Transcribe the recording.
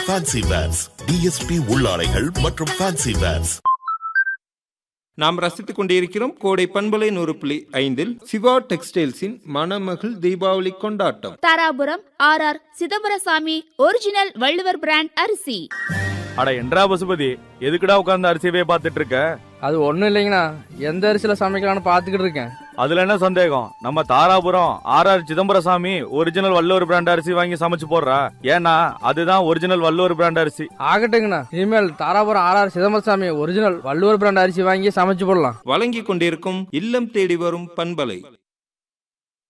fancy verse DSP உள்ளாடைகள் மற்றும் fancy verse நாம் ரசித்துக் கொண்டிருக்கிறோம் கோடை பண்பலை நூறு புள்ளி ஐந்தில் சிவா டெக்ஸ்டைல்ஸின் மணமகள் தீபாவளி கொண்டாட்டம் Dharapuram R R Chidambarasamy original Valluvar brand அரிசி அட என்றா பசுபதி எதுக்குடா உட்கார்ந்து அரிசியவே பார்த்துட்டு இருக்க அது ஒன்றும் இல்லைங்கண்ணா எந்த அரிசியில் சமைக்கலாம்னு பார்த்துக்கிட்டு இருக்கேன் அதுல என்ன சந்தேகம் நம்ம Dharapuram R R Chidambarasamy original Valluvar brand அரிசி வாங்கி சமைச்சு போடுறா ஏன்னா அதுதான் ஒரிஜினல் வள்ளுவர் பிராண்ட் அரிசி ஆகட்டுங்கண்ணா இனிமேல் Dharapuram R R Chidambarasamy original Valluvar brand அரிசி வாங்கி சமைச்சு போடலாம் வழங்கிக் கொண்டிருக்கும் இல்லம் தேடி வரும் பண்பலை